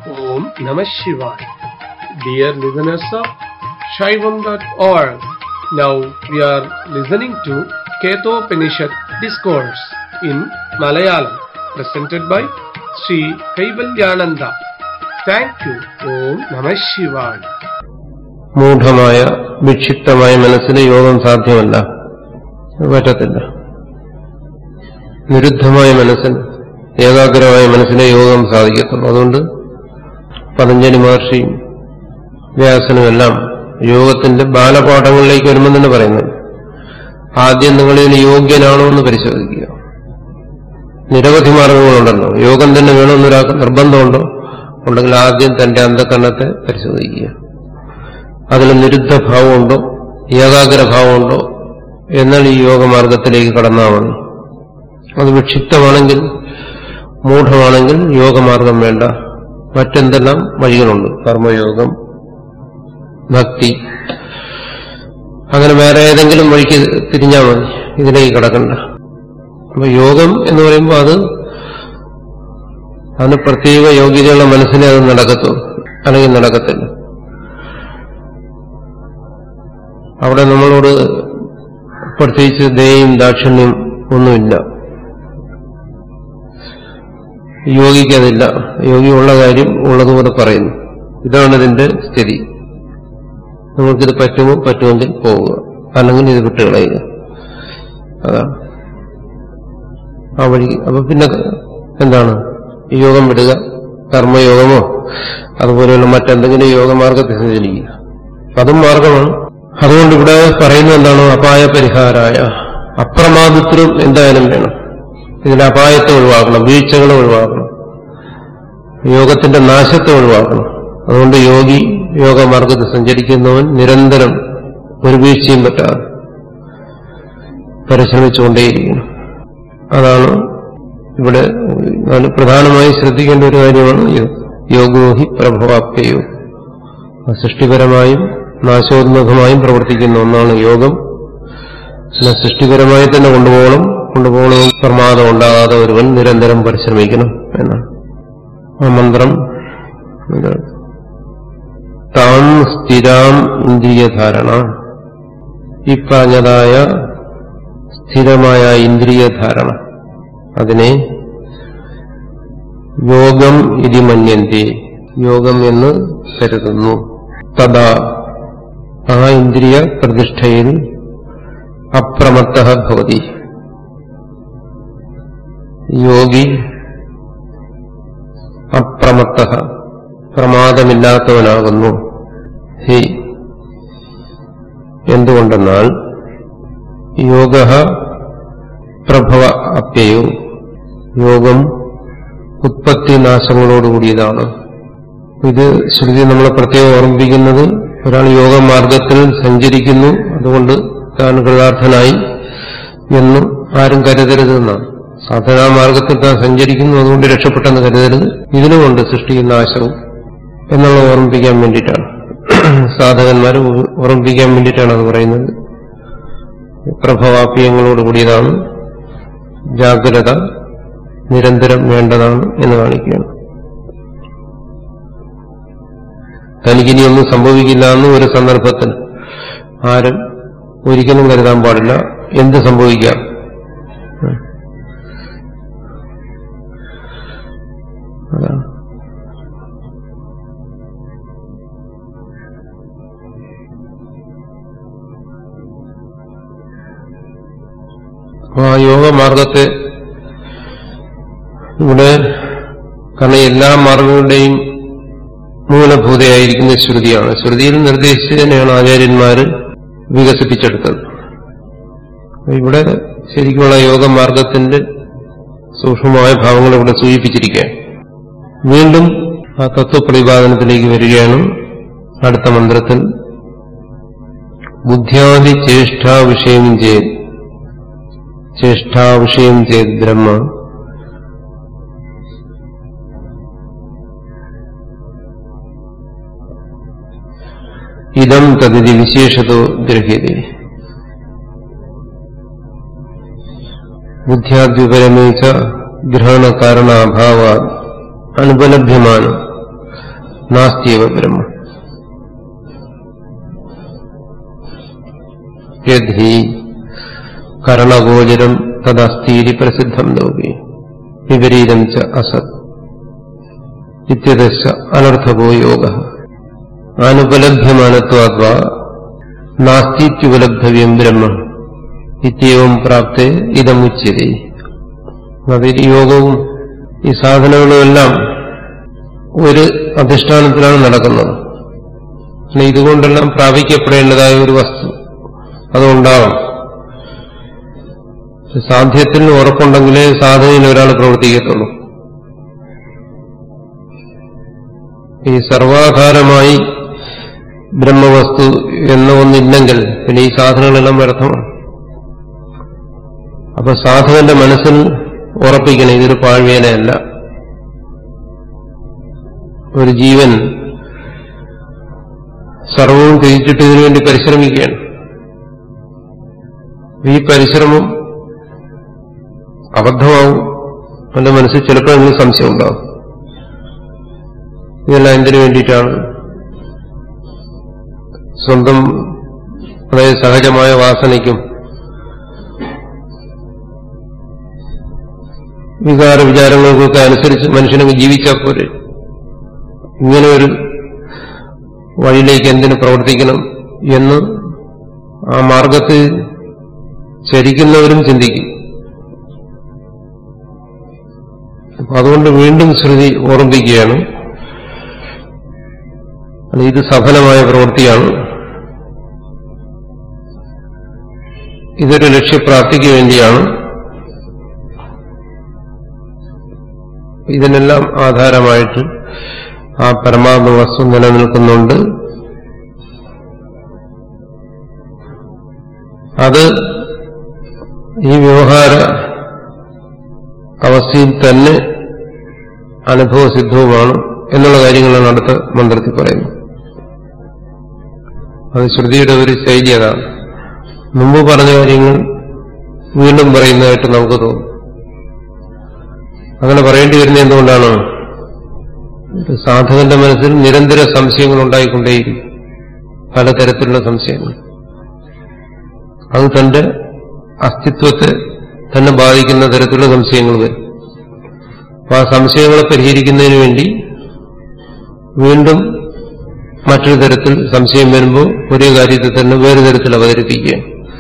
Om Namah Shivaya. Dear listeners of Shaivam.org, now we are listening to Ketopanishad Discourse in Malayalam, presented by Sri Kaivalyananda. Thank you. Om Namah Shivaya. മൂഢമായ വിക്ഷിപ്തമായ മനസ്സിന് യോഗം സാധ്യമല്ല പറ്റത്തില്ല നിരുദ്ധമായ മനസ്സിന് ഏകാഗ്രമായ മനസ്സിനെ യോഗം സാധിക്കത്തുള്ളൂ അതുകൊണ്ട് പതഞ്ജലി മഹർഷിയും വ്യാസനുമെല്ലാം യോഗത്തിന്റെ ബാലപാഠങ്ങളിലേക്ക് വരുമ്പോൾ തന്നെ പറയുന്നത് ആദ്യം നിങ്ങൾ ഇതിന് യോഗ്യനാണോ എന്ന് പരിശോധിക്കുക നിരവധി മാർഗങ്ങളുണ്ടല്ലോ യോഗം തന്നെ വേണമെന്നൊരാൾക്ക് നിർബന്ധമുണ്ടോ ഉണ്ടെങ്കിൽ ആദ്യം തന്റെ അന്ധകരണത്തെ പരിശോധിക്കുക അതിൽ നിരുദ്ധഭാവമുണ്ടോ ഏകാഗ്രഭാവമുണ്ടോ എന്നാൽ ഈ യോഗമാർഗത്തിലേക്ക് കടന്നാൽ മതി അത് വിക്ഷിപ്തമാണെങ്കിൽ മൂഢമാണെങ്കിൽ യോഗമാർഗം വേണ്ട മറ്റെന്തെല്ലാം വഴികളുണ്ട് കർമ്മയോഗം ഭക്തി അങ്ങനെ വേറെ ഏതെങ്കിലും വഴിക്ക് തിരിഞ്ഞാൽ മതി ഇതിലേക്ക് കടക്കണ്ട അപ്പൊ യോഗം എന്ന് പറയുമ്പോൾ അത് അതിന് പ്രത്യേക യോഗ്യതയുള്ള മനസ്സിനെ അത് നടക്കത്തുള്ളൂ അല്ലെങ്കിൽ നടക്കത്തില്ല അവിടെ നമ്മളോട് പ്രത്യേകിച്ച് ദയയും ദാക്ഷിണ്യം ഒന്നുമില്ല യോഗിക്കതില്ല യോഗി ഉള്ള കാര്യം ഉള്ളതുപോലെ പറയുന്നു ഇതാണ് ഇതിന്റെ സ്ഥിതി നിങ്ങൾക്കിത് പറ്റുമോ പറ്റുമെങ്കിൽ പോവുക അല്ലെങ്കിൽ ഇത് വിട്ടുകളയുക അതാണ് ആ വഴി അപ്പൊ പിന്നെ എന്താണ് ഈ യോഗം വിടുക കർമ്മയോഗമോ അതുപോലെയുള്ള മറ്റെന്തെങ്കിലും യോഗമാർഗത്തെ സഞ്ചരിക്കുക അതും മാർഗമാണ് അതുകൊണ്ട് ഇവിടെ പറയുന്നത് എന്താണ് അപായ പരിഹാരായ അപ്രമാദിത്വം എന്തായാലും വേണം ഇതിന്റെ അപായത്തെ ഒഴിവാക്കണം വീഴ്ചകളെ ഒഴിവാക്കണം യോഗത്തിന്റെ നാശത്തെ ഒഴിവാക്കണം അതുകൊണ്ട് യോഗി യോഗമാർഗത്തിൽ സഞ്ചരിക്കുന്നവൻ നിരന്തരം ഒരു വീഴ്ചയും പറ്റാതെ പരിശ്രമിച്ചുകൊണ്ടേയിരിക്കണം അതാണ് ഇവിടെ അതിന് പ്രധാനമായി ശ്രദ്ധിക്കേണ്ട ഒരു കാര്യമാണ് യോഗോഹി പ്രഭവാപ്യയോ സൃഷ്ടിപരമായും നാശോന്മുഖമായും പ്രവർത്തിക്കുന്ന ഒന്നാണ് യോഗം പിന്നെ സൃഷ്ടിപരമായി തന്നെ കൊണ്ടുപോകണം കൊണ്ടുപോകണം പ്രമാദം ഉണ്ടാകാതെ ഒരുവൻ നിരന്തരം പരിശ്രമിക്കണം എന്നാണ് ആ മന്ത്രം താം സ്ഥിരാം ഇന്ദ്രിയധാരണ ഈ പറഞ്ഞതായ സ്ഥിരമായ ഇന്ദ്രിയധാരണ അതിനെ യോഗം ഇതി മന്യന്തി യോഗം എന്ന് കരുതുന്നു തഥാ ആ ഇന്ദ്രിയ പ്രതിഷ്ഠയിൽ അപ്രമത്ത ഭവതി യോഗി അപ്രമത്ത പ്രമാദമില്ലാത്തവനാകുന്നു ഹി എന്തുകൊണ്ടെന്നാൽ യോഗ പ്രഭവ അപ്യയോ യോഗം ഉത്പത്തി നാശങ്ങളോടുകൂടിയതാണ് ഇത് ശ്രുതി നമ്മളെ പ്രത്യേകം ഓർമ്മിപ്പിക്കുന്നത് ഒരാൾ യോഗമാർഗത്തിൽ സഞ്ചരിക്കുന്നു അതുകൊണ്ട് താൻ കൃതാർത്ഥനായി എന്ന് ആരും കരുതരുതെന്നാണ് സാധനാമാർഗത്തിൽ താൻ സഞ്ചരിക്കുന്നു അതുകൊണ്ട് രക്ഷപ്പെട്ടെന്ന് കരുതരുത് ഇതിനുമുണ്ട് സൃഷ്ടിയും നാശവും എന്നുള്ള ഓർമ്മിപ്പിക്കാൻ വേണ്ടിയിട്ടാണ് സാധകന്മാരെ ഓർമ്മിപ്പിക്കാൻ വേണ്ടിയിട്ടാണ് അത് പറയുന്നത് പ്രഭവാപ്യങ്ങളോട് കൂടിയതാണ് ജാഗ്രത നിരന്തരം വേണ്ടതാണ് എന്ന് കാണിക്കുകയാണ് തനിക്കിനി ഒന്നും സംഭവിക്കില്ല എന്ന് ഒരു സന്ദർഭത്തിൽ ആരും ഒരിക്കലും കരുതാൻ പാടില്ല എന്ത് സംഭവിക്കാം അതാണ് ആ യോഗമാർഗത്തെ ഇവിടെ കാരണം എല്ലാ മാർഗങ്ങളുടെയും മൂലഭൂതയായിരിക്കുന്ന ശ്രുതിയാണ് ശ്രുതിയിൽ നിർദ്ദേശിച്ചതിനെയാണ് ആചാര്യന്മാർ വികസിപ്പിച്ചെടുത്തത് ഇവിടെ ശരിക്കുമുള്ള യോഗമാർഗത്തിന്റെ സൂക്ഷ്മമായ ഭാവങ്ങൾ ഇവിടെ സൂചിപ്പിച്ചിരിക്കുകയാണ് വീണ്ടും ആ തത്വപ്രതിപാദനത്തിലേക്ക് വരികയാണ് അടുത്ത മന്ത്രത്തിൽ ബുദ്ധ്യാദി ചേഷ്ടാവിഷയം ചെയ്ത് ചേഷ്ടാവിഷയം ചെയ്ത് ബ്രഹ്മ ഇതം തതിരി വിശേഷതോ ഗ്രഹ്യത ബുദ്ധ്യാദ്വിപരമേച്ച ഗ്രഹണ കാരണാഭാവ അനുപലഭ്യമാണ് നാസ്തിയവ ബ്രഹ്മ യദ്ധി കരണഗോചരം തദസ്തീരി പ്രസിദ്ധം ലോകി വിപരീതം ച അസത് ഇത്യദശ അനർത്ഥകോ യോഗ അനുപലഭ്യമാനത്വാദ്വാ നാസ്തിത്യുപലബ്ധവ്യം ബ്രഹ്മ ഇത്യവും പ്രാപ്തേ ഇതമുച്യതേ അതിൽ യോഗവും ഈ സാധനങ്ങളും എല്ലാം ഒരു അധിഷ്ഠാനത്തിലാണ് നടക്കുന്നത് പിന്നെ ഇതുകൊണ്ടെല്ലാം പ്രാപിക്കപ്പെടേണ്ടതായ ഒരു വസ്തു അതുണ്ടാവും സാധ്യത്തിൽ ഉറപ്പുണ്ടെങ്കിലേ സാധനയിൽ ഒരാൾ പ്രവർത്തിക്കത്തുള്ളൂ ഈ സർവാധാരമായി ബ്രഹ്മവസ്തു എന്ന ഒന്നില്ലെങ്കിൽ പിന്നെ ഈ സാധനങ്ങളെല്ലാം വ്യർത്ഥമാണ് അപ്പൊ സാധകന്റെ മനസ്സിൽ ഉറപ്പിക്കണം ഇതൊരു പാഴ്വേലയല്ല ഒരു ജീവൻ സർവവും തിരിച്ചിട്ട് ഇതിനു വേണ്ടി പരിശ്രമിക്കുകയാണ് ഈ പരിശ്രമം അബദ്ധമാവും അവന്റെ മനസ്സിൽ ചിലപ്പോഴെങ്കിലും സംശയം ഉണ്ടാവും ഇതെല്ലാം എന്തിനു വേണ്ടിയിട്ടാണ് സ്വന്തം അതായത് സഹജമായ വാസനയ്ക്കും വികാര വിചാരങ്ങൾക്കൊക്കെ അനുസരിച്ച് മനുഷ്യനങ്ങ് ജീവിച്ചാൽ പോരെ ഇങ്ങനെ ഒരു വഴിയിലേക്ക് എന്തിനു പ്രവർത്തിക്കണം എന്ന് ആ മാർഗത്തിൽ ചരിക്കുന്നവരും ചിന്തിക്കും അപ്പൊ അതുകൊണ്ട് വീണ്ടും ശ്രുതി ഓർമ്മിപ്പിക്കുകയാണ് ഇത് സഫലമായ പ്രവൃത്തിയാണ് ഇതൊരു ലക്ഷ്യപ്രാപ്തിക്ക് വേണ്ടിയാണ് ഇതിനെല്ലാം ആധാരമായിട്ട് ആ പരമാത്മ വസ്തു നിലനിൽക്കുന്നുണ്ട് അത് ഈ വ്യവഹാര അവസ്ഥയിൽ തന്നെ അനുഭവസിദ്ധവുമാണ് എന്നുള്ള കാര്യങ്ങളാണ് അടുത്ത മന്ത്രത്തിൽ പറയുന്നത് അത് ശ്രുതിയുടെ ഒരു ശൈലി അതാണ് മുമ്പ് പറഞ്ഞ കാര്യങ്ങൾ വീണ്ടും പറയുന്നതായിട്ട് നമുക്ക് തോന്നും അങ്ങനെ പറയേണ്ടി വരുന്നത് എന്തുകൊണ്ടാണ് സാധകന്റെ മനസ്സിൽ നിരന്തര സംശയങ്ങൾ ഉണ്ടായിക്കൊണ്ടേയിരിക്കും പലതരത്തിലുള്ള സംശയങ്ങൾ അത് തന്റെ അസ്തിത്വത്തെ തന്നെ ബാധിക്കുന്ന തരത്തിലുള്ള സംശയങ്ങൾ വരും അപ്പൊ ആ സംശയങ്ങളെ പരിഹരിക്കുന്നതിന് വേണ്ടി വീണ്ടും മറ്റൊരു തരത്തിൽ സംശയം വരുമ്പോൾ ഒരേ കാര്യത്തെ തന്നെ വേറെ തരത്തിൽ അവതരിപ്പിക്കുക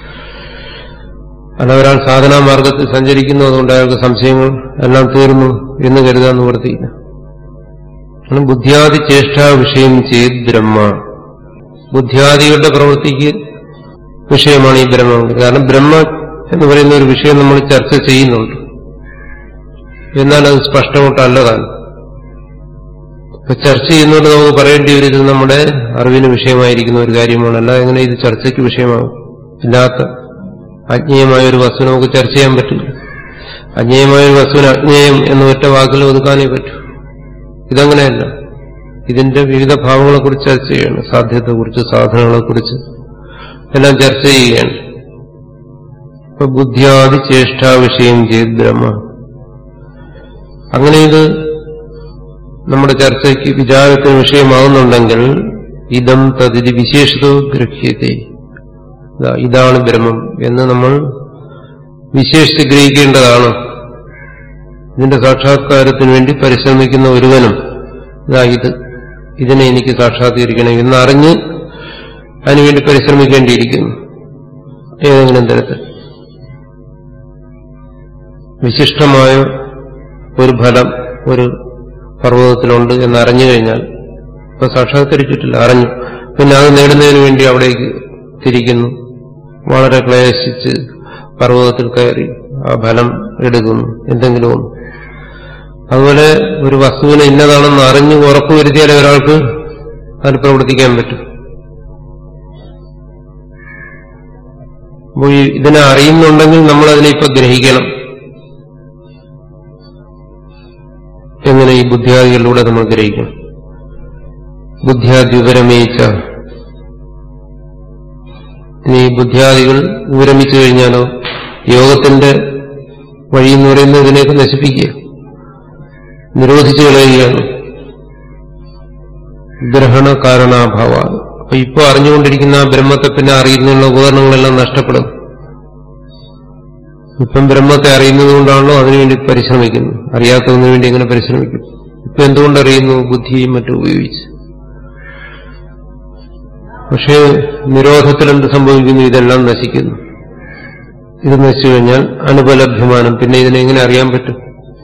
അല്ല ഒരാൾ സാധനാ മാർഗത്തിൽ സഞ്ചരിക്കുന്നു അതുകൊണ്ട് അയാൾക്ക് സംശയങ്ങൾ എല്ലാം തീർന്നു എന്ന് കരുതാൻ നിവർത്തിയില്ല കാരണം ബുദ്ധിയാദി ചേഷ്ടാ വിഷയം ചെയ്ത് ബ്രഹ്മ ബുദ്ധിയാദികളുടെ പ്രവൃത്തിക്ക് വിഷയമാണ് ഈ ബ്രഹ്മം കാരണം ബ്രഹ്മ എന്ന് പറയുന്ന ഒരു വിഷയം നമ്മൾ ചർച്ച ചെയ്യുന്നുണ്ട് എന്നാൽ അത് സ്പഷ്ടമായിട്ടല്ല താൻ ഇപ്പൊ ചർച്ച ചെയ്യുന്നതുകൊണ്ട് നമുക്ക് പറയേണ്ടി വരും ഇത് നമ്മുടെ അറിവിന് വിഷയമായിരിക്കുന്ന ഒരു കാര്യമാണ് അല്ല എങ്ങനെ ഇത് ചർച്ചയ്ക്ക് വിഷയമാകും ഇല്ലാത്ത അജ്ഞേയമായ ഒരു വസ്തു നമുക്ക് ചർച്ച ചെയ്യാൻ പറ്റില്ല അജ്ഞേയമായ ഒരു വസ്തുവിന് അജ്ഞേയം എന്ന ഒറ്റ വാക്കിൽ ഒതുക്കാനേ പറ്റൂ ഇതങ്ങനെയല്ല ഇതിന്റെ വിവിധ ഭാവങ്ങളെക്കുറിച്ച് ചർച്ച ചെയ്യണം സാധ്യതയെക്കുറിച്ച് സാധനങ്ങളെക്കുറിച്ച് എല്ലാം ചർച്ച ചെയ്യുകയാണ് ഇപ്പൊ ബുദ്ധിയാദി ചേഷ്ടാ വിഷയം ചെയ്ത് ബ്രഹ്മ അങ്ങനെ ഇത് നമ്മുടെ ചർച്ചയ്ക്ക് വിചാരത്തിന് വിഷയമാകുന്നുണ്ടെങ്കിൽ ഇതം തതിരി വിശേഷതോ ഗ്രഹ്യത്തെ ഇതാണ് ബ്രഹ്മം എന്ന് നമ്മൾ വിശേഷിച്ച് ഗ്രഹിക്കേണ്ടതാണ് ഇതിന്റെ സാക്ഷാത്കാരത്തിന് വേണ്ടി പരിശ്രമിക്കുന്ന ഒരുവനും ഇതാ ഇത് ഇതിനെ എനിക്ക് സാക്ഷാത്കരിക്കണം എന്നറിഞ്ഞ് അതിനുവേണ്ടി പരിശ്രമിക്കേണ്ടിയിരിക്കുന്നു ഏതെങ്കിലും തരത്തിൽ വിശിഷ്ടമായ ഒരു ഫലം ഒരു പർവ്വതത്തിലുണ്ട് എന്നറിഞ്ഞു കഴിഞ്ഞാൽ ഇപ്പൊ സാക്ഷാത്കരിച്ചിട്ടില്ല അറിഞ്ഞു പിന്നെ അത് നേടുന്നതിന് വേണ്ടി അവിടേക്ക് തിരിക്കുന്നു വളരെ ക്ലേശിച്ച് പർവ്വതത്തിൽ കയറി ആ ഫലം എടുക്കുന്നു എന്തെങ്കിലും ഒന്ന് അതുപോലെ ഒരു വസ്തുവിനെ ഇന്നതാണെന്ന് അറിഞ്ഞ് ഉറപ്പുവരുത്തിയാലേ ഒരാൾക്ക് അതിൽ പ്രവർത്തിക്കാൻ പറ്റും അപ്പോൾ ഇതിനെ അറിയുന്നുണ്ടെങ്കിൽ നമ്മൾ അതിനെ ഇപ്പൊ ഗ്രഹിക്കണം എങ്ങനെ ഈ ബുദ്ധിയാദികളിലൂടെ നമ്മൾ ഗ്രഹിക്കണം ബുദ്ധിയാദ്വിപരമേച്ച ഇനി ഈ ബുദ്ധിയാദികൾ വിരമിച്ചു കഴിഞ്ഞാലോ യോഗത്തിന്റെ വഴി എന്ന് പറയുന്നത് ഇതിനെയൊക്കെ നശിപ്പിക്കുക നിരോധിച്ചു കളയുകയാണ് ഗ്രഹണ കാരണാഭാവ അപ്പൊ ഇപ്പൊ അറിഞ്ഞുകൊണ്ടിരിക്കുന്ന ആ ബ്രഹ്മത്തെ പിന്നെ അറിയുന്നതിനുള്ള ഉപകരണങ്ങളെല്ലാം നഷ്ടപ്പെടും ഇപ്പം ബ്രഹ്മത്തെ അറിയുന്നത് കൊണ്ടാണല്ലോ അതിനുവേണ്ടി പരിശ്രമിക്കുന്നു അറിയാത്തതിനു വേണ്ടി എങ്ങനെ പരിശ്രമിക്കും ഇപ്പൊ എന്തുകൊണ്ട് അറിയുന്നു ബുദ്ധിയും മറ്റും ഉപയോഗിച്ച് പക്ഷേ നിരോധത്തിൽ എന്ത് സംഭവിക്കുന്നു ഇതെല്ലാം നശിക്കുന്നു ഇത് നശിച്ചു കഴിഞ്ഞാൽ അനുപലഭ്യമാനം പിന്നെ ഇതിനെ എങ്ങനെ അറിയാൻ പറ്റും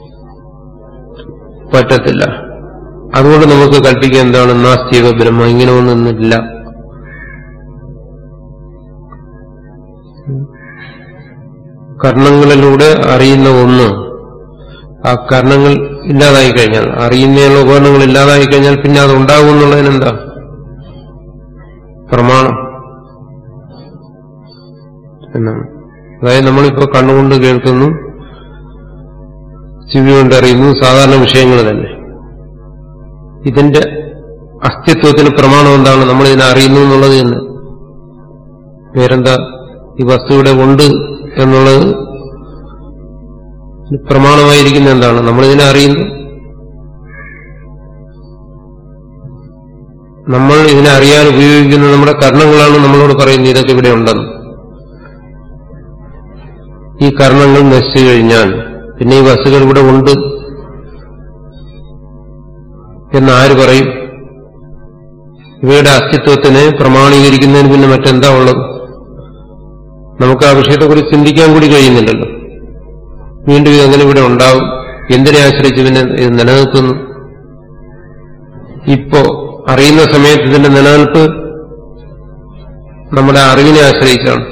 പറ്റത്തില്ല അതുകൊണ്ട് നമുക്ക് കൽപ്പിക്കാൻ എന്താണ് നാസ്തിക ബ്രഹ്മ ഇങ്ങനെ ഒന്നൊന്നില്ല കർണങ്ങളിലൂടെ അറിയുന്ന ഒന്ന് ആ കർണങ്ങൾ ഇല്ലാതായി കഴിഞ്ഞാൽ അറിയുന്നതിനുള്ള ഉപകരണങ്ങൾ ഇല്ലാതായി കഴിഞ്ഞാൽ പിന്നെ അത് ഉണ്ടാകും എന്നുള്ളതിനെന്താ പ്രമാണം എന്നാണ് അതായത് നമ്മളിപ്പോ കണ്ണുകൊണ്ട് കേൾക്കുന്നു ചെവി കൊണ്ട് അറിയുന്നു സാധാരണ വിഷയങ്ങൾ തന്നെ ഇതിന്റെ അസ്തിത്വത്തിന് പ്രമാണം എന്താണ് നമ്മൾ ഇതിനെ അറിയുന്നു എന്നുള്ളത് തന്നെ വേറെന്താ ഈ വസ്തു ഇവിടെ ഉണ്ട് എന്നുള്ളത് പ്രമാണമായിരിക്കുന്ന എന്താണ് നമ്മളിതിനെ അറിയുന്നു നമ്മൾ ഇതിനെ അറിയാൻ ഉപയോഗിക്കുന്ന നമ്മുടെ കർണങ്ങളാണ് നമ്മളോട് പറയുന്നത് ഇതൊക്കെ ഇവിടെ ഉണ്ടെന്ന് ഈ കർണങ്ങൾ നശിച്ചു കഴിഞ്ഞാൽ പിന്നെ ഈ വസ്തുക്കൾ ഇവിടെ ഉണ്ട് എന്ന് ആര് പറയും ഇവയുടെ അസ്തിത്വത്തിനെ പ്രമാണീകരിക്കുന്നതിന് പിന്നെ മറ്റെന്താ ഉള്ളത് നമുക്ക് ആ വിഷയത്തെക്കുറിച്ച് ചിന്തിക്കാൻ കൂടി കഴിയുന്നില്ലല്ലോ വീണ്ടും ഇതെങ്ങനെ ഇവിടെ ഉണ്ടാവും എന്തിനെ ആശ്രയിച്ച് പിന്നെ ഇത് നിലനിൽക്കുന്നു ഇപ്പോ അറിയുന്ന സമയത്ത് ഇതിന്റെ നിലനിൽപ്പ് നമ്മുടെ അറിവിനെ ആശ്രയിച്ചാണ്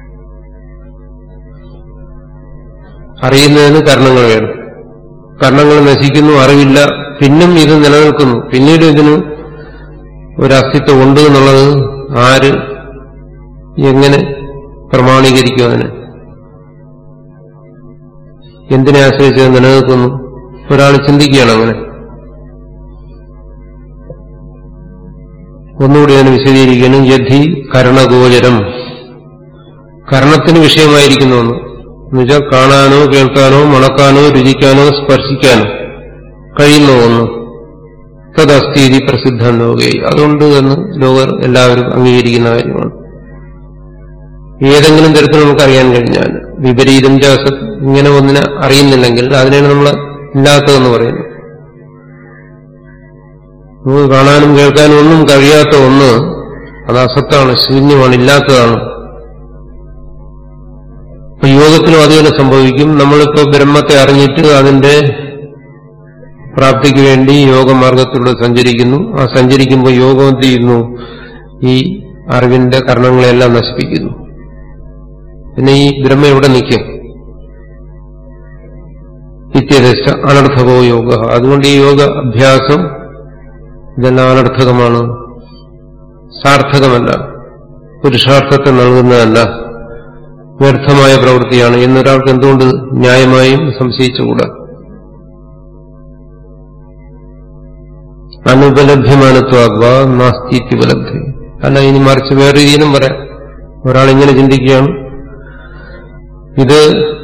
അറിയുന്നതിന് കർണങ്ങൾ വേണം കർണങ്ങൾ നശിക്കുന്നു അറിവില്ല പിന്നും ഇത് നിലനിൽക്കുന്നു പിന്നീട് ഇതിന് ഒരു അസ്തിത്വം ഉണ്ട് എന്നുള്ളത് ആര് എങ്ങനെ പ്രമാണീകരിക്കും അതിന് എന്തിനെ ആശ്രയിച്ച് അത് നിലനിൽക്കുന്നു ഒരാൾ ചിന്തിക്കുകയാണ് അങ്ങനെ ഒന്നുകൂടി അതിന് വിശദീകരിക്കണം യഥി കരണഗോചരം കർണത്തിന് വിഷയമായിരിക്കുന്ന ഒന്ന് എന്നുവെച്ചാൽ കാണാനോ കേൾക്കാനോ മണക്കാനോ രുചിക്കാനോ സ്പർശിക്കാനോ കഴിയുന്ന ഒന്ന് തദസ്ഥിതി പ്രസിദ്ധം ലോകയായി അതുകൊണ്ട് എന്ന് ലോകർ എല്ലാവരും അംഗീകരിക്കുന്ന കാര്യമാണ് ഏതെങ്കിലും തരത്തിൽ നമുക്ക് അറിയാൻ കഴിഞ്ഞാൽ വിപരീതം ജാസ ഇങ്ങനെ ഒന്നിനെ അറിയുന്നില്ലെങ്കിൽ അതിനെയാണ് നമ്മൾ ഇല്ലാത്തതെന്ന് പറയുന്നത് നമുക്ക് കാണാനും കേൾക്കാനും ഒന്നും കഴിയാത്ത ഒന്ന് അത് അസത്താണ് ശൂന്യമാണ് ഇല്ലാത്തതാണ് അപ്പൊ യോഗത്തിലും അതുപോലെ സംഭവിക്കും നമ്മളിപ്പോ ബ്രഹ്മത്തെ അറിഞ്ഞിട്ട് അതിന്റെ പ്രാപ്തിക്ക് വേണ്ടി യോഗമാർഗത്തിലൂടെ സഞ്ചരിക്കുന്നു ആ സഞ്ചരിക്കുമ്പോൾ യോഗം എന്ത് ചെയ്യുന്നു ഈ അറിവിന്റെ കർണങ്ങളെല്ലാം നശിപ്പിക്കുന്നു പിന്നെ ഈ ബ്രഹ്മ എവിടെ നിൽക്കും നിത്യദശ അനർത്ഥകോ യോഗ അതുകൊണ്ട് ഈ യോഗ അഭ്യാസം ഇതെല്ലാം അനർത്ഥകമാണ് സാർത്ഥകമല്ല പുരുഷാർത്ഥത്തെ നൽകുന്നതല്ല വ്യർത്ഥമായ പ്രവൃത്തിയാണ് എന്നൊരാൾക്ക് എന്തുകൊണ്ട് ന്യായമായും സംശയിച്ചുകൂടാ അനുപലഭ്യമാനത്വാഗ്വ നാസ്തിത്യുപലബ്ധി അല്ല ഇനി മറിച്ച് വേറെ രീതിയിലും പറയാം ഒരാൾ ഇങ്ങനെ ചിന്തിക്കുകയാണ് ഇത്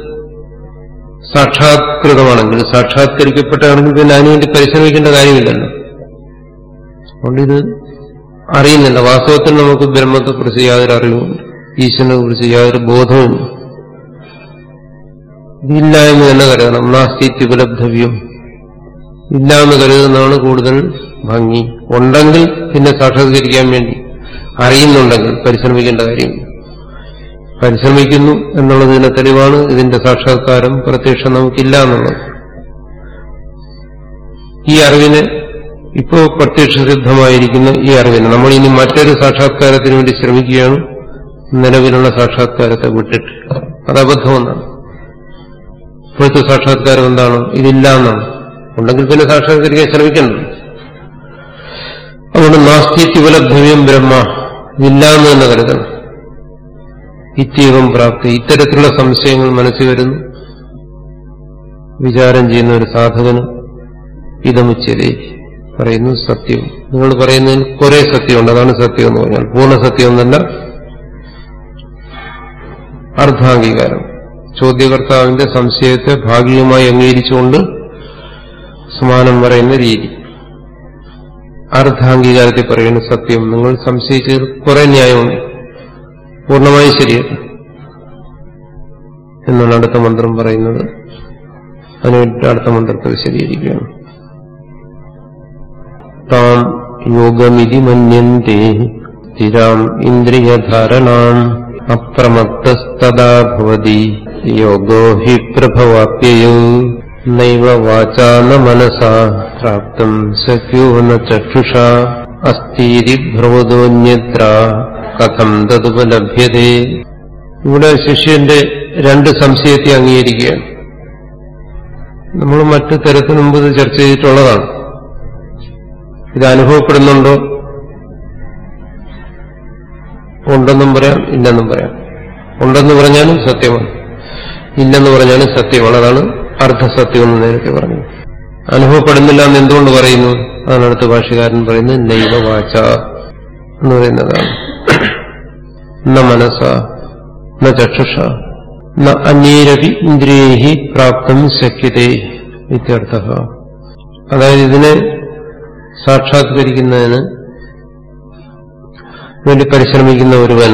സാക്ഷാത്കൃതമാണെങ്കിൽ സാക്ഷാത്കരിക്കപ്പെട്ടാണെങ്കിൽ പിന്നെ അതിനുവേണ്ടി പരിശ്രമിക്കേണ്ട കാര്യമില്ലല്ലോ അതുകൊണ്ട് ഇത് അറിയുന്നില്ല വാസ്തവത്തിൽ നമുക്ക് ബ്രഹ്മത്തെക്കുറിച്ച് യാതൊരു അറിവുമില്ല ഈശ്വരനെ കുറിച്ച് യാതൊരു ബോധവുമില്ല ഇതില്ല എന്ന് തന്നെ കരുതണം നാസ്തിത്യുപലബ്ധവ്യം ഇല്ല എന്ന് കരുതുന്നതാണ് കൂടുതൽ ഭംഗി ഉണ്ടെങ്കിൽ പിന്നെ സാക്ഷാത്കരിക്കാൻ വേണ്ടി അറിയുന്നുണ്ടെങ്കിൽ പരിശ്രമിക്കേണ്ട കാര്യമില്ല പരിശ്രമിക്കുന്നു എന്നുള്ളതിന്റെ തെളിവാണ് ഇതിന്റെ സാക്ഷാത്കാരം പ്രത്യക്ഷം നമുക്കില്ല എന്നുള്ളത് ഈ അറിവിനെ ഇപ്പോൾ പ്രത്യക്ഷ സിദ്ധമായിരിക്കുന്ന ഈ അറിവിനെ നമ്മൾ ഇനി മറ്റൊരു സാക്ഷാത്കാരത്തിന് വേണ്ടി ശ്രമിക്കുകയാണ് നിലവിലുള്ള സാക്ഷാത്കാരത്തെ വിട്ടിട്ട് അത് അബദ്ധമെന്നാണ് ഇപ്പോഴത്തെ സാക്ഷാത്കാരം എന്താണ് ഇതില്ല എന്നാണ് ഉണ്ടെങ്കിൽ പിന്നെ സാക്ഷാത്കരിക്കാൻ ശ്രമിക്കണം അതുകൊണ്ട് നാസ്തിത്യുപലബ്ധവ്യം ബ്രഹ്മ ഇല്ല എന്ന് തന്നെ കരുതണം ഇത്യവം പ്രാപ്തി ഇത്തരത്തിലുള്ള സംശയങ്ങൾ മനസ്സിൽ വരുന്നു വിചാരം ചെയ്യുന്ന ഒരു സാധകന് ഇതമുച്ചതേ പറയുന്നു സത്യം നിങ്ങൾ പറയുന്നതിൽ കുറെ സത്യമുണ്ട് അതാണ് സത്യം എന്ന് പറഞ്ഞാൽ പൂർണ്ണ സത്യം എന്നല്ല അർദ്ധാംഗീകാരം ചോദ്യകർത്താവിന്റെ സംശയത്തെ ഭാഗികമായി അംഗീകരിച്ചുകൊണ്ട് സമാനം പറയുന്ന രീതി അർദ്ധാംഗീകാരത്തിൽ പറയുന്നു സത്യം നിങ്ങൾ സംശയിച്ചത് കുറെ ന്യായമുണ്ട് പൂർണ്ണമായി ശരിയല്ല എന്നാണ് അടുത്ത മന്ത്രം പറയുന്നത് അതിനുവേണ്ടി അടുത്ത മന്ത്രത്തിൽ വിശദീകരിക്കുകയാണ് താം യോഗമിതി മന്യന്തെ സ്ഥിരാം ഇന്ദ്രിയധാരണാം അപ്രമത്തസ്തദാ ഭവതി യോഗോ ഹി പ്രഭവാപ്യയോ നൈവ വാചാ ന മനസാ പ്രാപ്തം സഖ്യോ ന ചക്ഷുഷാ അസ്ഥീരി ഭ്രവതോന്യത്ര കഥം തതുപലഭ്യതേ ഇവിടെ ശിഷ്യന്റെ രണ്ട് സംശയത്തെ അംഗീകരിക്കുകയാണ് നമ്മൾ മറ്റു തരത്തിന് മുമ്പ് ഇത് ചർച്ച ചെയ്തിട്ടുള്ളതാണ് ഇത് അനുഭവപ്പെടുന്നുണ്ടോ ഉണ്ടെന്നും പറയാം ഇല്ലെന്നും പറയാം ഉണ്ടെന്ന് പറഞ്ഞാലും സത്യമാണ് ഇല്ലെന്ന് പറഞ്ഞാലും സത്യമാണ് അതാണ് അർദ്ധസത്യം എന്ന് നേരത്തെ പറഞ്ഞു അനുഭവപ്പെടുന്നില്ല എന്ന് എന്തുകൊണ്ട് പറയുന്നു അതാണ് അടുത്ത ഭാഷകാരൻ പറയുന്നത് നൈവ വാച എന്ന് പറയുന്നതാണ് ന മനസ ന ചക്ഷുഷ ന അന്യേരപി ഇന്ദ്രിയൈ പ്രാപ്തം ശക്യതേ ഇത്യർത്ഥ അതായത് ഇതിനെ സാക്ഷാത്കരിക്കുന്നതിന് വേണ്ടി പരിശ്രമിക്കുന്ന ഒരുവൻ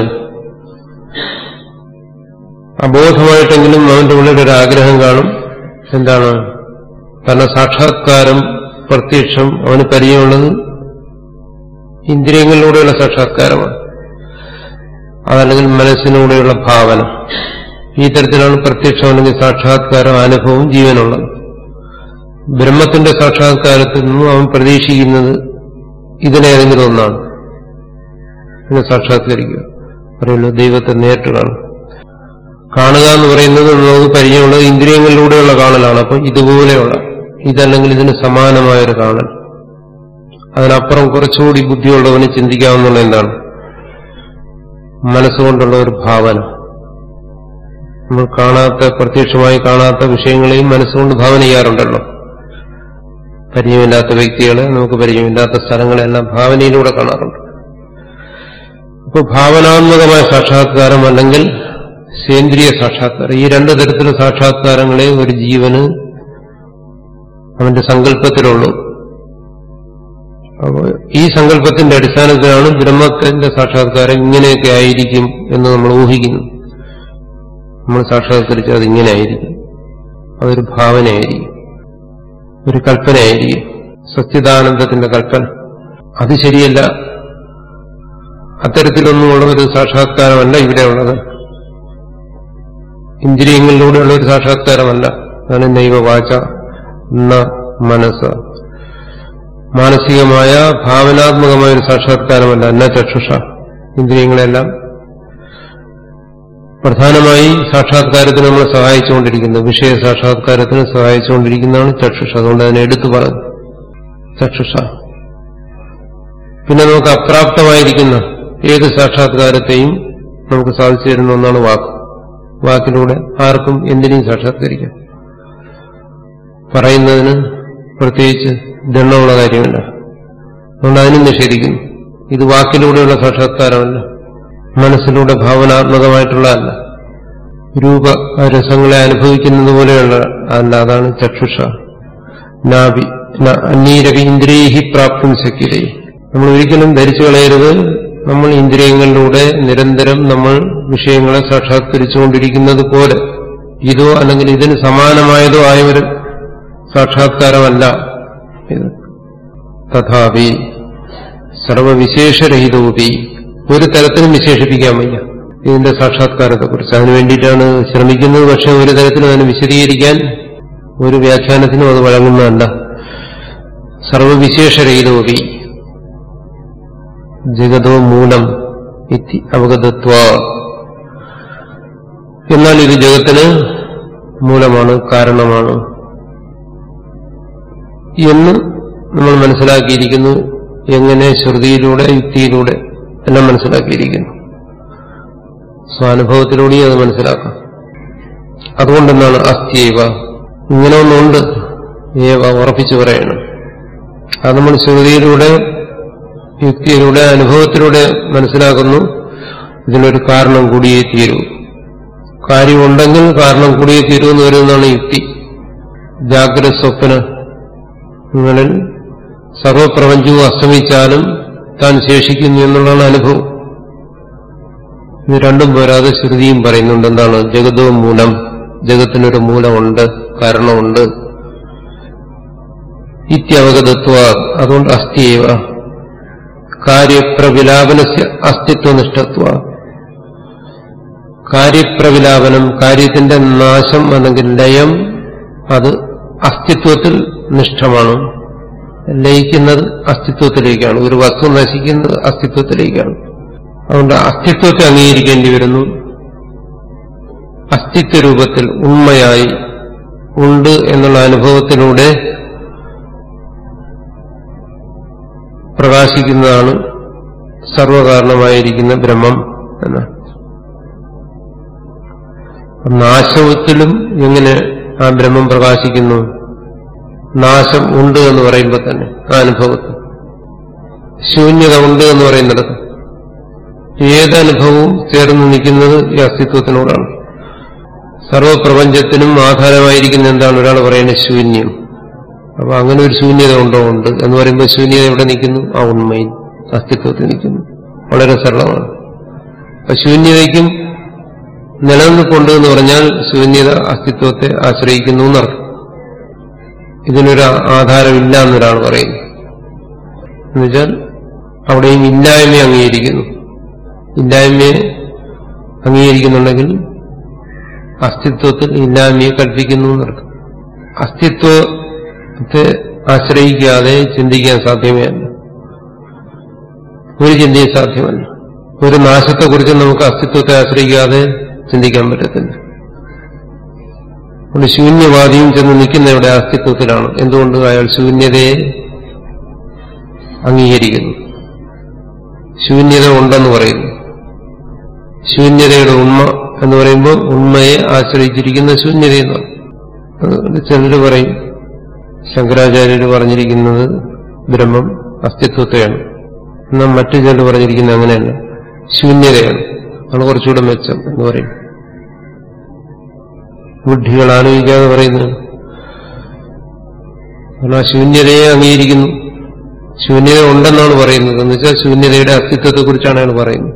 അബോധമായിട്ടെങ്കിലും അവന്റെ ഉള്ളിൽ ഒരു ആഗ്രഹം കാണും എന്താണ് കാരണം സാക്ഷാത്കാരം പ്രത്യക്ഷം അവന് പരിചയമുള്ളത് ഇന്ദ്രിയങ്ങളിലൂടെയുള്ള സാക്ഷാത്കാരമാണ് അതല്ലെങ്കിൽ മനസ്സിലൂടെയുള്ള ഭാവന ഈ തരത്തിലാണ് പ്രത്യക്ഷം അല്ലെങ്കിൽ സാക്ഷാത്കാരം അനുഭവം ജീവനുള്ളത് ബ്രഹ്മത്തിന്റെ സാക്ഷാത്കാരത്തിൽ നിന്നും അവൻ പ്രതീക്ഷിക്കുന്നത് ഇതിലേതെങ്കിലും ഒന്നാണ് ഇതിനെ സാക്ഷാത്കരിക്കുക പറയുന്നു ദൈവത്തെ നേരിട്ട് കാണും കാണുക എന്ന് പറയുന്നത് നമുക്ക് പരിചയമുള്ളത് ഇന്ദ്രിയങ്ങളിലൂടെയുള്ള കാണലാണ് അപ്പം ഇതുപോലെയുള്ള ഇതല്ലെങ്കിൽ ഇതിന് സമാനമായൊരു കാണൽ അതിനപ്പുറം കുറച്ചുകൂടി ബുദ്ധിയുള്ളവന് ചിന്തിക്കാവുന്നുള്ള എന്താണ് മനസ്സുകൊണ്ടുള്ള ഒരു ഭാവന നമ്മൾ കാണാത്ത പ്രത്യക്ഷമായി കാണാത്ത വിഷയങ്ങളെയും മനസ്സുകൊണ്ട് ഭാവന ചെയ്യാറുണ്ടല്ലോ പരിചയമില്ലാത്ത വ്യക്തികളെ നമുക്ക് പരിചയമില്ലാത്ത സ്ഥലങ്ങളെല്ലാം ഭാവനയിലൂടെ കാണാറുണ്ട് ഇപ്പോൾ ഭാവനാത്മകമായ സാക്ഷാത്കാരം അല്ലെങ്കിൽ സേന്ദ്രിയ സാക്ഷാത്കാരം ഈ രണ്ടു തരത്തിലുള്ള സാക്ഷാത്കാരങ്ങളെ ഒരു ജീവന് അവന്റെ സങ്കല്പത്തിലുള്ളൂ അപ്പോൾ ഈ സങ്കല്പത്തിന്റെ അടിസ്ഥാനത്തിലാണ് ബ്രഹ്മത്തിന്റെ സാക്ഷാത്കാരം ഇങ്ങനെയൊക്കെ ആയിരിക്കും എന്ന് നമ്മൾ ഊഹിക്കുന്നു നമ്മൾ സാക്ഷാത്കരിച്ചാൽ അത് ഇങ്ങനെ ആയിരിക്കും അതൊരു ഭാവനയായിരിക്കും ഒരു കൽപ്പനയായിരിക്കും സത്യദാനന്ദത്തിന്റെ കൽപ്പന അത് ശരിയല്ല അത്തരത്തിലൊന്നുമുള്ള ഒരു സാക്ഷാത്കാരമല്ല ഇവിടെയുള്ളത് ഇന്ദ്രിയങ്ങളിലൂടെയുള്ള ഒരു സാക്ഷാത്കാരമല്ല അതാണ് നൈവ വാച ന മനസ്സ് മാനസികമായ ഭാവനാത്മകമായ ഒരു സാക്ഷാത്കാരമല്ല എന്ന ചക്ഷുഷ ഇന്ദ്രിയങ്ങളെല്ലാം പ്രധാനമായി സാക്ഷാത്കാരത്തിന് നമ്മളെ സഹായിച്ചുകൊണ്ടിരിക്കുന്നത് വിഷയ സാക്ഷാത്കാരത്തിന് സഹായിച്ചുകൊണ്ടിരിക്കുന്നതാണ് ചക്ഷുഷ അതുകൊണ്ട് അതിനെ എടുത്തു പറഞ്ഞു ചക്ഷുഷ പിന്നെ നമുക്ക് അപ്രാപ്തമായിരിക്കുന്ന ഏത് സാക്ഷാത്കാരത്തെയും നമുക്ക് സാധിച്ചു തരുന്ന ഒന്നാണ് വാക്ക് വാക്കിലൂടെ ആർക്കും എന്തിനേയും സാക്ഷാത്കരിക്കാം പറയുന്നതിന് പ്രത്യേകിച്ച് ദണ്ണമുള്ള കാര്യമല്ല അതുകൊണ്ട് അതിനും നിഷേധിക്കുന്നു ഇത് വാക്കിലൂടെയുള്ള സാക്ഷാത്കാരമല്ല മനസ്സിലൂടെ ഭാവനാത്മകമായിട്ടുള്ളതല്ല രൂപ രസങ്ങളെ അനുഭവിക്കുന്നത് പോലെയുള്ള അല്ല അതാണ് ചക്ഷുഷ നാഭി അന്നീരവി ഇന്ദ്രിയഹി പ്രാപ്തം ശക്യതേ നമ്മൾ ഒരിക്കലും ധരിച്ചു കളയരുത് നമ്മൾ ഇന്ദ്രിയങ്ങളിലൂടെ നിരന്തരം നമ്മൾ വിഷയങ്ങളെ സാക്ഷാത്കരിച്ചുകൊണ്ടിരിക്കുന്നത് പോലെ ഇതോ അല്ലെങ്കിൽ ഇതിന് സമാനമായതോ ആയ ഒരു സാക്ഷാത്കാരമല്ല ഇത് തഥാപി സർവവിശേഷരഹിതോപി ഒരു തരത്തിലും വിശേഷിപ്പിക്കാൻ വയ്യ ഇതിന്റെ സാക്ഷാത്കാരത്തെക്കുറിച്ച് അതിനു വേണ്ടിയിട്ടാണ് ശ്രമിക്കുന്നത് പക്ഷെ ഒരു തരത്തിലും അതിനെ വിശദീകരിക്കാൻ ഒരു വ്യാഖ്യാനത്തിനും അത് വഴങ്ങുന്നതല്ല സർവവിശേഷരഹിതോപി ജഗതോ മൂലം ഇത്തി അവഗതത്വ എന്നാൽ ഇത് ജഗത്തിന് മൂലമാണ് കാരണമാണ് എന്ന് നമ്മൾ മനസ്സിലാക്കിയിരിക്കുന്നു എങ്ങനെ ശ്രുതിയിലൂടെ യുക്തിയിലൂടെ എല്ലാം മനസ്സിലാക്കിയിരിക്കുന്നു സ്വാനുഭവത്തിലൂടെയും അത് മനസ്സിലാക്കാം അതുകൊണ്ടെന്നാണ് അസ്ഥ്യവ ഇങ്ങനെ ഒന്നുണ്ട് ഏവ ഉറപ്പിച്ചു പറയണം അത് നമ്മൾ ശ്രുതിയിലൂടെ യുക്തിയിലൂടെ അനുഭവത്തിലൂടെ മനസ്സിലാക്കുന്നു ഇതിനൊരു കാരണം കൂടിയേ തീരൂ കാര്യമുണ്ടെങ്കിൽ കാരണം കൂടിയേ തീരൂ എന്ന് വരുന്നതാണ് യുക്തി ജാഗ്രത സ്വപ്നങ്ങളിൽ സർവപ്രപഞ്ചവും അസ്തമിച്ചാലും താൻ ശേഷിക്കുന്നു എന്നുള്ളതാണ് അനുഭവം ഇത് രണ്ടും പോരാതെ ശ്രുതിയും പറയുന്നുണ്ട് എന്താണ് ജഗതോ മൂലം ജഗത്തിനൊരു മൂലമുണ്ട് കാരണമുണ്ട് ഇത്യവഗതത്വ അതുകൊണ്ട് അസ്ഥിയേവ കാര്യപ്രവിലാപനസ്യ അസ്തിത്വനിഷ്ഠത്വ കാര്യപ്രവിലാപനം കാര്യത്തിന്റെ നാശം അല്ലെങ്കിൽ ലയം അത് അസ്തിത്വത്തിൽ നിഷ്ഠമാണ് ലയിക്കുന്നത് അസ്തിത്വത്തിലേക്കാണ് ഒരു വസ്തു നശിക്കുന്നത് അസ്തിത്വത്തിലേക്കാണ് അതുകൊണ്ട് അസ്തിത്വത്തെ അംഗീകരിക്കേണ്ടി വരുന്നു അസ്തിത്വ രൂപത്തിൽ ഉണ്മയായി ഉണ്ട് എന്നുള്ള അനുഭവത്തിലൂടെ പ്രകാശിക്കുന്നതാണ് സർവകാരണമായിരിക്കുന്ന ബ്രഹ്മം എന്നാണ് നാശത്തിലും എങ്ങനെ ആ ബ്രഹ്മം പ്രകാശിക്കുന്നു നാശം ഉണ്ട് എന്ന് പറയുമ്പോൾ തന്നെ ആ അനുഭവത്തിൽ ശൂന്യത ഉണ്ട് എന്ന് പറയുന്നിടത്ത് ഏതനുഭവവും ചേർന്ന് നിൽക്കുന്നത് ഈ അസ്തിത്വത്തിനോടാണ് സർവപ്രപഞ്ചത്തിനും ആധാരമായിരിക്കുന്ന എന്താണ് ഒരാൾ പറയുന്നത് ശൂന്യം അപ്പൊ അങ്ങനെ ഒരു ശൂന്യത ഉണ്ടോ ഉണ്ട് എന്ന് പറയുമ്പോൾ ശൂന്യത എവിടെ നിൽക്കുന്നു ആ ഉണ്മയിൽ അസ്തിത്വത്തിൽ നിൽക്കുന്നു വളരെ സരളമാണ് അപ്പൊ ശൂന്യതയ്ക്കും നിലനിൽപ്പുണ്ട് എന്ന് പറഞ്ഞാൽ ശൂന്യത അസ്തിത്വത്തെ ആശ്രയിക്കുന്നു എന്നർത്ഥം ഇതിനൊരു ആധാരമില്ല എന്നൊരാൾ പറയുന്നു എന്നുവെച്ചാൽ അവിടെയും ഇല്ലായ്മയെ അംഗീകരിക്കുന്നു ഇല്ലായ്മയെ അംഗീകരിക്കുന്നുണ്ടെങ്കിൽ അസ്തിത്വത്തിൽ ഇല്ലായ്മയെ കൽപ്പിക്കുന്നു എന്നർത്ഥം അസ്തിത്വത്തെ ആശ്രയിക്കാതെ ചിന്തിക്കാൻ സാധ്യമേ അല്ല ഒരു ചിന്തയും സാധ്യമല്ല ഒരു നാശത്തെക്കുറിച്ച് നമുക്ക് അസ്തിത്വത്തെ ആശ്രയിക്കാതെ ചിന്തിക്കാൻ പറ്റത്തില്ല അതുകൊണ്ട് ശൂന്യവാദിയും ചെന്ന് നിൽക്കുന്ന ഇവിടെ അസ്തിത്വത്തിലാണ് എന്തുകൊണ്ട് അയാൾ ശൂന്യതയെ അംഗീകരിക്കുന്നു ശൂന്യത ഉണ്ടെന്ന് പറയുന്നു ശൂന്യതയുടെ ഉണ്മ എന്ന് പറയുമ്പോൾ ഉണ്മയെ ആശ്രയിച്ചിരിക്കുന്ന ശൂന്യത എന്നാണ് അതുകൊണ്ട് ചിലർ പറയും ശങ്കരാചാര്യർ പറഞ്ഞിരിക്കുന്നത് ബ്രഹ്മം അസ്തിത്വത്തെയാണ് എന്നാൽ മറ്റു ചിലർ പറഞ്ഞിരിക്കുന്നത് അങ്ങനെയല്ല ശൂന്യതയാണ് അത് കുറച്ചുകൂടെ മെച്ചം എന്ന് പറയും ബുദ്ധികൾ ആലോചിക്കാതെ പറയുന്നതാണ് കാരണം ആ ശൂന്യതയെ അംഗീകരിക്കുന്നു ശൂന്യത ഉണ്ടെന്നാണ് പറയുന്നത് എന്ന് വെച്ചാൽ ശൂന്യതയുടെ അസ്തിത്വത്തെക്കുറിച്ചാണ് അയാൾ പറയുന്നത്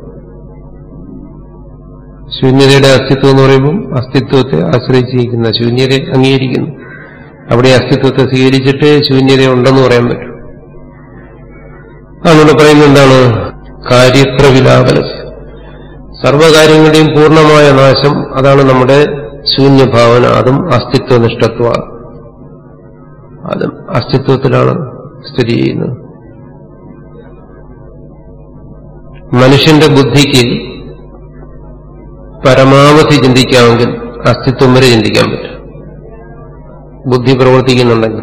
ശൂന്യതയുടെ അസ്തിത്വം എന്ന് പറയുമ്പോൾ അസ്തിത്വത്തെ ആശ്രയിച്ചിരിക്കുന്ന ശൂന്യതയെ അംഗീകരിക്കുന്നു അവിടെ അസ്തിത്വത്തെ സ്വീകരിച്ചിട്ട് ശൂന്യത ഉണ്ടെന്ന് പറയാൻ പറ്റും അതുകൊണ്ട് പറയുന്നത് എന്താണ് കാര്യപ്രവിലാപനം സർവകാര്യങ്ങളുടെയും പൂർണ്ണമായ നാശം അതാണ് നമ്മുടെ ശൂന്യഭാവന അതും അസ്തിത്വനിഷ്ഠത്വ അതും അസ്തിത്വത്തിലാണ് സ്ഥിതി ചെയ്യുന്നത് മനുഷ്യന്റെ ബുദ്ധിക്ക് പരമാവധി ചിന്തിക്കാമെങ്കിൽ അസ്തിത്വം വരെ ചിന്തിക്കാൻ പറ്റും ബുദ്ധി പ്രവർത്തിക്കുന്നുണ്ടെങ്കിൽ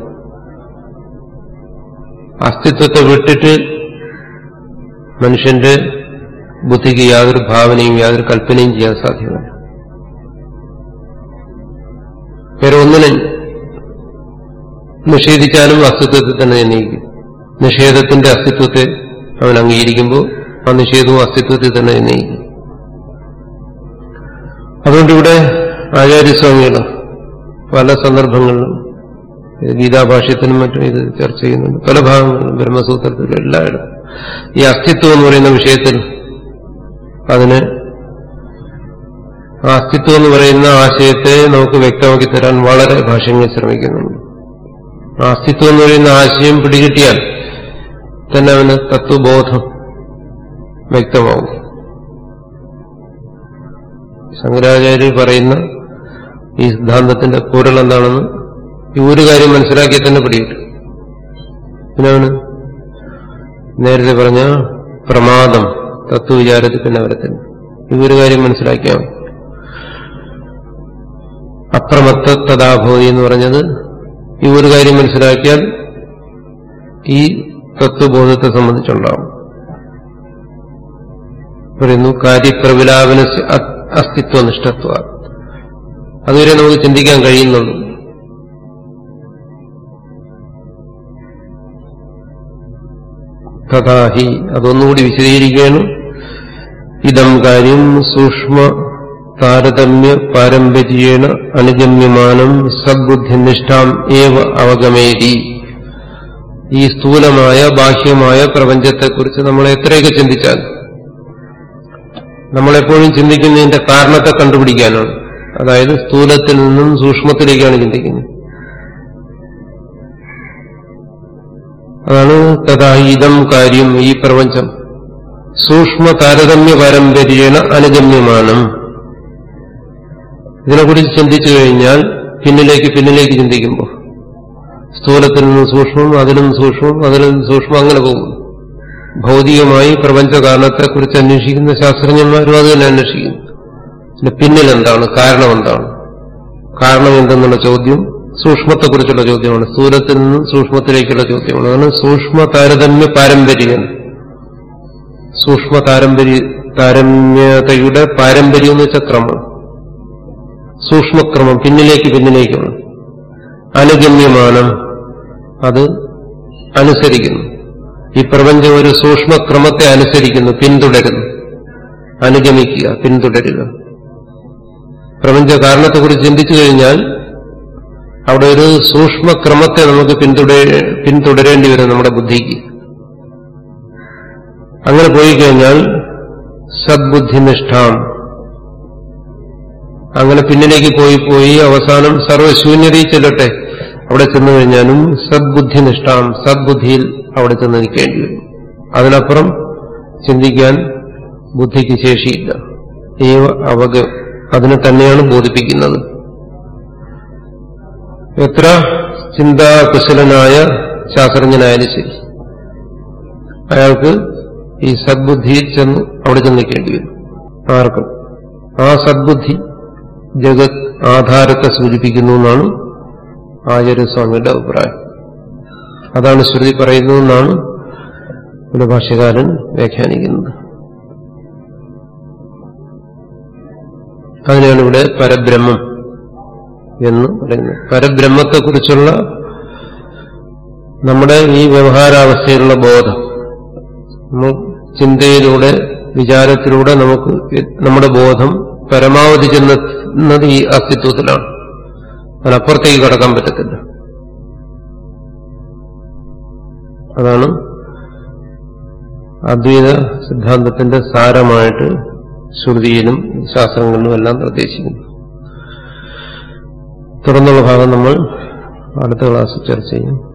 അസ്തിത്വത്തെ വിട്ടിട്ട് മനുഷ്യന്റെ ബുദ്ധിക്ക് യാതൊരു ഭാവനയും യാതൊരു കൽപ്പനയും ചെയ്യാൻ സാധ്യമല്ല വേറെ ഒന്നിനെ നിഷേധിച്ചാലും അസ്തിത്വത്തിൽ തന്നെ ജനിക്കും നിഷേധത്തിന്റെ അസ്തിത്വത്തെ അവൻ അംഗീകരിക്കുമ്പോൾ ആ നിഷേധവും അസ്തിത്വത്തിൽ തന്നെ ജനിക്കും അതുകൊണ്ട് ഇവിടെ ആചാര്യസ്വാമികൾ പല സന്ദർഭങ്ങളിലും ഇത് ഗീതാഭാഷ്യത്തിനും മറ്റും ഇത് ചർച്ച ചെയ്യുന്നുണ്ട് പല ഭാഗങ്ങളിലും ബ്രഹ്മസൂത്രത്തിലും എല്ലായിടും ഈ അസ്തിത്വം എന്ന് പറയുന്ന വിഷയത്തിൽ അതിന് ആ അസ്തിത്വം എന്ന് പറയുന്ന ആശയത്തെ നമുക്ക് വ്യക്തമാക്കി തരാൻ വളരെ ഭാഷ്യങ്ങൾ ശ്രമിക്കുന്നുണ്ട് ആ അസ്തിത്വം എന്ന് പറയുന്ന ആശയം പിടികിട്ടിയാൽ തന്നെ അവന് തത്വബോധം വ്യക്തമാവും ശങ്കരാചാര്യർ പറയുന്ന ഈ സിദ്ധാന്തത്തിന്റെ പൊരുൾ എന്താണെന്ന് ഈ ഒരു കാര്യം മനസ്സിലാക്കി തന്നെ പിടികിട്ടും പിന്നെ അവന് നേരത്തെ പറഞ്ഞ പ്രമാദം തത്വവിചാരത്തിൽ പിന്നെ വരത്തില്ല ഈ ഒരു കാര്യം മനസ്സിലാക്കിയാൽ മതി. അപ്രമത്ത തഥാഭോതി എന്ന് പറഞ്ഞത് ഈ ഒരു കാര്യം മനസ്സിലാക്കിയാൽ ഈ തത്വബോധത്തെ സംബന്ധിച്ചുണ്ടാവും പറയുന്നു കാര്യപ്രവിലാപന അസ്തിത്വനിഷ്ഠത്വ അതുവരെ നമുക്ക് ചിന്തിക്കാൻ കഴിയുന്നുള്ളൂ തഥാഹി അതൊന്നുകൂടി വിശദീകരിക്കുകയാണ് ഇതം കാര്യം സൂക്ഷ്മ താരതമ്യ പാരമ്പര്യേണ അനുഗമ്യമാനം സദ്ബുദ്ധിനിഷ്ഠാം ഏവ അവഗമേരി ഈ സ്ഥൂലമായ ബാഹ്യമായ പ്രപഞ്ചത്തെക്കുറിച്ച് നമ്മൾ എത്രയൊക്കെ ചിന്തിച്ചാൽ നമ്മളെപ്പോഴും ചിന്തിക്കുന്നതിന്റെ കാരണത്തെ കണ്ടുപിടിക്കാനാണ് അതായത് സ്ഥൂലത്തിൽ നിന്നും സൂക്ഷ്മത്തിലേക്കാണ് ചിന്തിക്കുന്നത് അതാണ് തഥാ ഇതം കാര്യം ഈ പ്രപഞ്ചം സൂക്ഷ്മ താരതമ്യ പാരമ്പര്യേണ അനുഗമ്യമാണ് ഇതിനെക്കുറിച്ച് ചിന്തിച്ചു കഴിഞ്ഞാൽ പിന്നിലേക്ക് പിന്നിലേക്ക് ചിന്തിക്കുമ്പോൾ സ്ഥൂലത്തിൽ നിന്ന് സൂക്ഷ്മം അതിൽ നിന്ന് സൂക്ഷ്മം അതിൽ നിന്ന് സൂക്ഷ്മം അങ്ങനെ പോകും ഭൗതികമായി പ്രപഞ്ച കാരണത്തെക്കുറിച്ച് അന്വേഷിക്കുന്ന ശാസ്ത്രജ്ഞന്മാരും അത് തന്നെ അന്വേഷിക്കുന്നു പിന്നെ പിന്നിൽ എന്താണ് കാരണം എന്താണ് കാരണം എന്തെന്നുള്ള ചോദ്യം സൂക്ഷ്മത്തെക്കുറിച്ചുള്ള ചോദ്യമാണ് സ്ഥൂലത്തിൽ നിന്ന് സൂക്ഷ്മത്തിലേക്കുള്ള ചോദ്യമാണ് അതാണ് സൂക്ഷ്മ താരതമ്യ പാരമ്പര്യം സൂക്ഷ്മ താരമ്പര്യ താരമ്യതയുടെ പാരമ്പര്യം എന്ന് വെച്ച ക്രമം സൂക്ഷ്മക്രമം പിന്നിലേക്ക് പിന്നിലേക്കാണ് അനുഗമ്യമാണ് അത് അനുസരിക്കുന്നു ഈ പ്രപഞ്ചം ഒരു സൂക്ഷ്മക്രമത്തെ അനുസരിക്കുന്നു പിന്തുടരുന്നു അനുഗമിക്കുക പിന്തുടരുക പ്രപഞ്ച കാരണത്തെക്കുറിച്ച് ചിന്തിച്ചു കഴിഞ്ഞാൽ അവിടെ ഒരു സൂക്ഷ്മക്രമത്തെ നമുക്ക് പിന്തുട പിന്തുടരേണ്ടി വരും നമ്മുടെ ബുദ്ധിക്ക് അങ്ങനെ പോയി കഴിഞ്ഞാൽ സദ്ബുദ്ധിനിഷ്ഠാം അങ്ങനെ പിന്നിലേക്ക് പോയി പോയി അവസാനം സർവശൂന്യതയിൽ ചെല്ലട്ടെ അവിടെ ചെന്നു കഴിഞ്ഞാലും സദ്ബുദ്ധിനിഷ്ഠാം സദ്ബുദ്ധിയിൽ അവിടെ ചെന്ന് നിൽക്കേണ്ടി വരും അതിനപ്പുറം ചിന്തിക്കാൻ ബുദ്ധിക്ക് ശേഷിയില്ല ഏവ അവക അതിനെ തന്നെയാണ് ബോധിപ്പിക്കുന്നത് എത്ര ചിന്താകുശലനായ ശാസ്ത്രജ്ഞനായാലും ശരി അയാൾക്ക് ഈ സദ്ബുദ്ധിയിൽ ചെന്ന് അവിടെ ചെന്ന് നിൽക്കേണ്ടി വരും ആർക്കും ആ സദ്ബുദ്ധി ജഗത് ആധാരത്തെ സൂചിപ്പിക്കുന്നു എന്നാണ് ആചാര്യസ്വാമിയുടെ അഭിപ്രായം അതാണ് ശ്രുതി പറയുന്നതെന്നാണ് ഇവിടെ ഭാഷ്യകാരൻ വ്യാഖ്യാനിക്കുന്നത് അതിനാണ് ഇവിടെ പരബ്രഹ്മം എന്ന് പറയുന്നത് പരബ്രഹ്മത്തെക്കുറിച്ചുള്ള നമ്മുടെ ഈ വ്യവഹാരാവസ്ഥയിലുള്ള ബോധം നമ്മൾ ചിന്തയിലൂടെ വിചാരത്തിലൂടെ നമുക്ക് നമ്മുടെ ബോധം പരമാവധി ചെന്നുന്നത് ഈ അസ്തിത്വത്തിലാണ് അതിനപ്പുറത്തേക്ക് കടക്കാൻ പറ്റത്തില്ല അതാണ് അദ്വൈത സിദ്ധാന്തത്തിന്റെ സാരമായിട്ട് ശ്രുതിയിലും ശാസ്ത്രങ്ങളിലും എല്ലാം നിർദ്ദേശിക്കുന്നു തുടർന്നുള്ള ഭാഗം നമ്മൾ അടുത്ത ക്ലാസ്സിൽ ചർച്ച ചെയ്യും